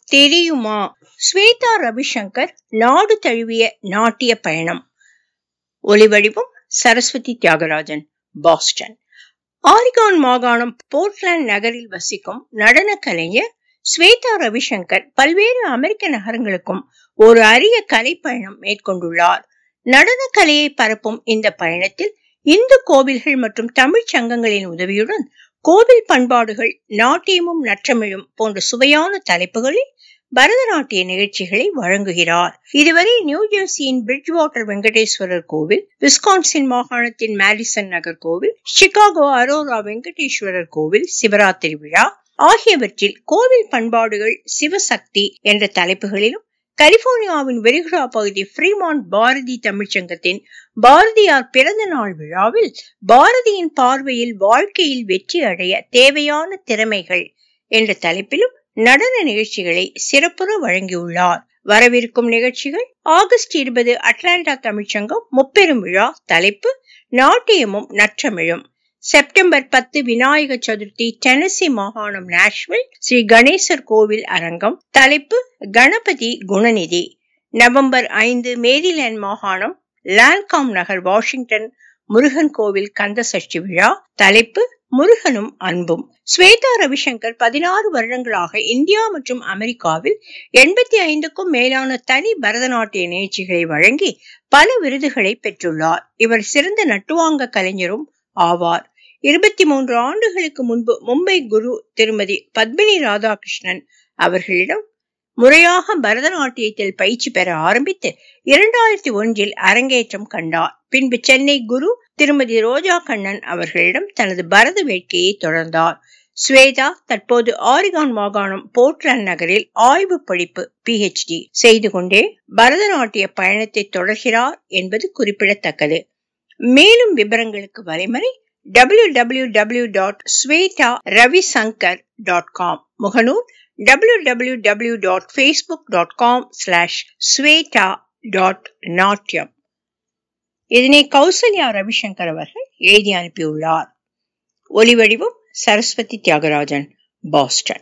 தெரியுமா ஸ்வேதா ரவிசங்கர் நாடு தழுவிய நாட்டிய பயணம் ஒலிவடிவம் சரஸ்வதி தியாகராஜன் பாஸ்டன் ஆரிகான் மாகாணம் போர்ட்லாந்து நகரில் வசிக்கும் நடன கலைஞர் ஸ்வேதா ரவிசங்கர் பல்வேறு அமெரிக்க நகரங்களுக்கும் ஒரு அரிய கலை பயணம் மேற்கொண்டுள்ளார் நடன கலையை பரப்பும் இந்த பயணத்தில் இந்து கோவில்கள் மற்றும் தமிழ் சங்கங்களின் உதவியுடன் கோவில் பண்பாடுகள் நாட்டியமும் நற்றமிழும் போன்ற சுவையான தலைப்புகளில் பரதநாட்டிய நிகழ்ச்சிகளை வழங்குகிறார் இதுவரை நியூ ஜெர்சியின் பிரிட்ஜ் வாட்டர் வெங்கடேஸ்வரர் கோவில் விஸ்கான்சின் மாகாணத்தின் மேடிசன் நகர் கோவில் சிகாகோ அரோரா வெங்கடேஸ்வரர் கோவில் சிவராத்திரி விழா ஆகியவற்றில் கோவில் பண்பாடுகள் சிவசக்தி என்ற தலைப்புகளிலும் கலிபோர்னியாவின் வெரிகுடா பகுதி ஃப்ரீமாண்ட் பாரதி தமிழ்ச்சங்கத்தின் பாரதியார் பிறந்த நாள் விழாவில் பாரதியின் பார்வையில் வாழ்க்கையில் வெற்றி அடைய தேவையான திறமைகள் என்ற தலைப்பிலும் நடன நிகழ்ச்சிகளை சிறப்புற வழங்கியுள்ளார் வரவிருக்கும் நிகழ்ச்சிகள் ஆகஸ்ட் இருபது அட்லாண்டா தமிழ்ச்சங்கம் முப்பெரும் விழா தலைப்பு நாட்டியமும் நற்றமிழும் செப்டம்பர் பத்து விநாயக சதுர்த்தி டெனசி மாகாணம் நாஷ்வில் ஸ்ரீ கணேசர் கோவில் அரங்கம் தலைப்பு கணபதி குணநிதி நவம்பர் ஐந்து மேரிலேண்ட் மாகாணம் லால்காம் நகர் வாஷிங்டன் முருகன் கோவில் கந்த சஷ்டி விழா தலைப்பு முருகனும் அன்பும் ஸ்வேதா ரவிசங்கர் பதினாறு வருடங்களாக இந்தியா மற்றும் அமெரிக்காவில் எண்பத்தி ஐந்துக்கும் மேலான தனி பரதநாட்டிய நிகழ்ச்சிகளை வழங்கி பல விருதுகளை பெற்றுள்ளார் இவர் சிறந்த நட்டுவாங்க கலைஞரும் ஆவார் இருபத்தி மூன்று ஆண்டுகளுக்கு முன்பு மும்பை குரு திருமதி பத்மினி ராதாகிருஷ்ணன் அவர்களிடம் முறையாக பரதநாட்டியத்தில் பயிற்சி பெற ஆரம்பித்து இரண்டாயிரத்தி ஒன்றில் அரங்கேற்றம் கண்டார் பின்பு சென்னை குரு திருமதி ரோஜா கண்ணன் அவர்களிடம் தனது பரத வேட்கையை தொடர்ந்தார் ஸ்வேதா தற்போது ஆரிகான் மாகாணம் போர்ட்லாந்து நகரில் ஆய்வு படிப்பு பிஹெச்டி செய்து கொண்டே பரதநாட்டிய பயணத்தை தொடர்கிறார் என்பது குறிப்பிடத்தக்கது மேலும் விவரங்களுக்கு வலைமறை W W W dot Swetha Ravishankar dot com முகநூல் W W W dot Facebook dot com slash Swetha dot Natyam இதனை கௌசல்யா ரவிசங்கர் அவர்கள் எழுதி அனுப்பியுள்ளார் ஒலிவடிவம் சரஸ்வதி தியாகராஜன் பாஸ்டன்